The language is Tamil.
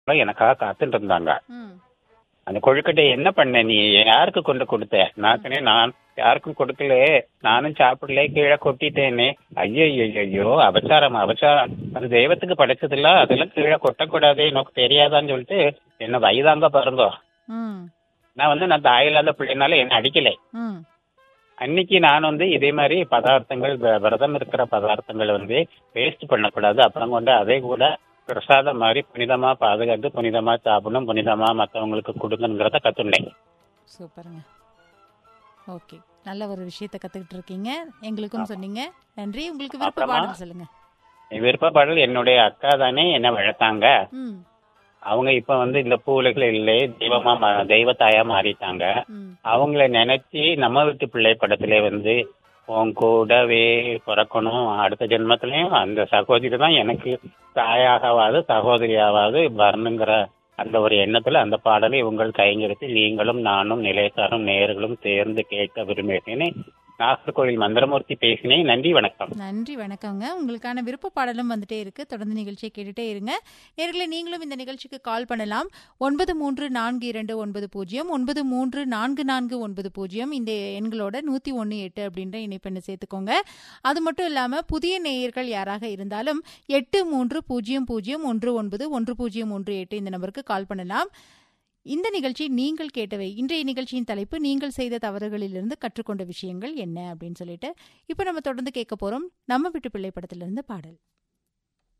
எனக்காக காத்துட்டு இருந்தாங்க ம் அந்த கொழுக்கட்டை என்ன பண்ண நீ யாருக்கு கொண்டு கொடுத்த நான் சொன்னேன் நான் யாருக்கும் கொடுக்கல நானும் சாப்பிடல கீழே கொட்டிட்டேனே ஐயோ ஐயோ அபச்சாரம் அபச்சாரம் அது தெய்வத்துக்கு படைச்சதில்ல அதெல்லாம் கீழே கொட்டக்கூடாது எனக்கு தெரியாதான்னு சொல்லிட்டு என்ன வயதாங்க பாருங்க ம் நான் வந்து நான் தாயில்லாத பிள்ளைனால என்ன அடிக்கலை ம் அன்னைக்கு நான் வந்து இதே மாதிரி பதார்த்தங்கள் வ- விரதம் இருக்கிற பதார்த்தங்களை வந்து வேஸ்ட் பண்ணக்கூடாது அப்புறம் கொண்டு அதே கூட பிரசாதம் மாதிரி புனிதமா பாதுகாத்து புனிதமா சாப்பிடணும் புனிதமா மற்றவங்களுக்கு கொடுங்கங்கிறத கத்துனேன் சூப்பருங்க ஓகே நல்ல ஒரு விஷயத்தை கத்துக்கிட்டு இருக்கீங்க எங்களுக்கும் சொன்னீங்க நன்றி உங்களுக்கு விருப்ப அப்புறமா? பாடல் சொல்லுங்க விருப்பப்பாடல் என்னுடைய அக்கா தானே என்ன வளர்த்தாங்க ம் அவங்க இப்ப வந்து இந்த பூவுலகில் இல்லை தெய்வமா மா- தெய்வ தாயா மாறிட்டாங்க ம் அவங்கள நினைச்சு நம்ம வீட்டு பிள்ளை படத்துல வந்து உன் கூடவே பிறக்கணும் அடுத்த ஜென்மத்திலயும் அந்த சகோதரி தான் எனக்கு தாயாகவாது சகோதரியாவது வரணுங்கிற அந்த ஒரு எண்ணத்துல அந்த பாடலை உங்கள் கைங்கெடுத்து நீங்களும் நானும் நிலையத்தாரும் நேர்களும் சேர்ந்து கேட்க விரும்புகிறேன் நாகர்கோவில் மந்திரமூர்த்தி பேசினேன் நன்றி வணக்கம் நன்றி வணக்கங்க உங்களுக்கான விருப்ப பாடலும் வந்துட்டே இருக்கு தொடர்ந்து நிகழ்ச்சியை கேட்டுட்டே இருங்க நேர்களை நீங்களும் இந்த நிகழ்ச்சிக்கு கால் பண்ணலாம் ஒன்பது மூன்று நான்கு இரண்டு ஒன்பது பூஜ்ஜியம் ஒன்பது மூன்று நான்கு நான்கு ஒன்பது பூஜ்ஜியம் இந்த எண்களோட நூற்றி ஒன்று எட்டு அப்படின்ற இணைப்பெண்ணை சேர்த்துக்கோங்க அது மட்டும் இல்லாமல் புதிய நேயர்கள் யாராக இருந்தாலும் எட்டு மூன்று பூஜ்ஜியம் பூஜ்ஜியம் ஒன்று ஒன்பது ஒன்று பூஜ்ஜியம் ஒன்று எட்டு இந்த நம்பருக்கு கால் பண்ணலாம் இந்த நிகழ்ச்சி நீங்கள் கேட்டவை இன்றைய நிகழ்ச்சியின் தலைப்பு நீங்கள் செய்த தவறுகளிலிருந்து கற்றுக்கொண்ட விஷயங்கள் என்ன அப்படின்னு சொல்லிட்டு இப்போ நம்ம தொடர்ந்து கேட்க போறோம் நம்ம வீட்டு பிள்ளை படத்திலிருந்து பாடல்